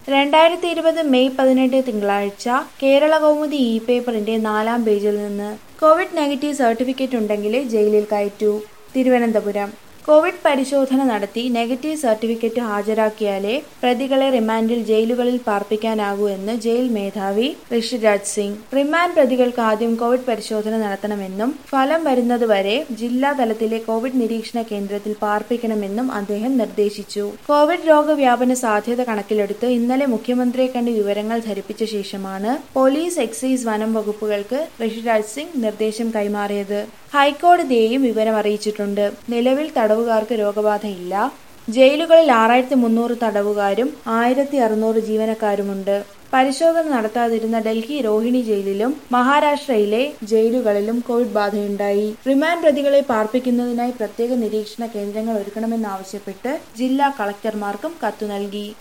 രണ്ടായിരത്തി ഇരുപത് മെയ് പതിനെട്ട് തിങ്കളാഴ്ച കേരള കൗമുദി ഇ പേപ്പറിന്റെ നാലാം പേജിൽ നിന്ന് കോവിഡ് നെഗറ്റീവ് സർട്ടിഫിക്കറ്റ് ഉണ്ടെങ്കിൽ ജയിലിൽ കയറ്റൂ തിരുവനന്തപുരം കോവിഡ് പരിശോധന നടത്തി നെഗറ്റീവ് സർട്ടിഫിക്കറ്റ് ഹാജരാക്കിയാലേ പ്രതികളെ റിമാൻഡിൽ ജയിലുകളിൽ പാർപ്പിക്കാനാകൂ എന്ന് ജയിൽ മേധാവി ഋഷിരാജ് സിംഗ് റിമാൻഡ് പ്രതികൾക്ക് ആദ്യം കോവിഡ് പരിശോധന നടത്തണമെന്നും ഫലം വരുന്നതുവരെ ജില്ലാ തലത്തിലെ കോവിഡ് നിരീക്ഷണ കേന്ദ്രത്തിൽ പാർപ്പിക്കണമെന്നും അദ്ദേഹം നിർദ്ദേശിച്ചു കോവിഡ് രോഗവ്യാപന സാധ്യത കണക്കിലെടുത്ത് ഇന്നലെ മുഖ്യമന്ത്രിയെ കണ്ട് വിവരങ്ങൾ ധരിപ്പിച്ച ശേഷമാണ് പോലീസ് എക്സൈസ് വനം വകുപ്പുകൾക്ക് ഋഷിരാജ് സിംഗ് നിർദ്ദേശം കൈമാറിയത് ഹൈക്കോടതിയെയും വിവരം അറിയിച്ചിട്ടുണ്ട് നിലവിൽ തടവുകാർക്ക് രോഗബാധയില്ല ജയിലുകളിൽ ആറായിരത്തി മുന്നൂറ് തടവുകാരും ആയിരത്തി അറുന്നൂറ് ജീവനക്കാരുമുണ്ട് പരിശോധന നടത്താതിരുന്ന ഡൽഹി രോഹിണി ജയിലിലും മഹാരാഷ്ട്രയിലെ ജയിലുകളിലും കോവിഡ് ബാധയുണ്ടായി റിമാൻഡ് പ്രതികളെ പാർപ്പിക്കുന്നതിനായി പ്രത്യേക നിരീക്ഷണ കേന്ദ്രങ്ങൾ ഒരുക്കണമെന്നാവശ്യപ്പെട്ട് ജില്ലാ കളക്ടർമാർക്കും കത്തു നൽകി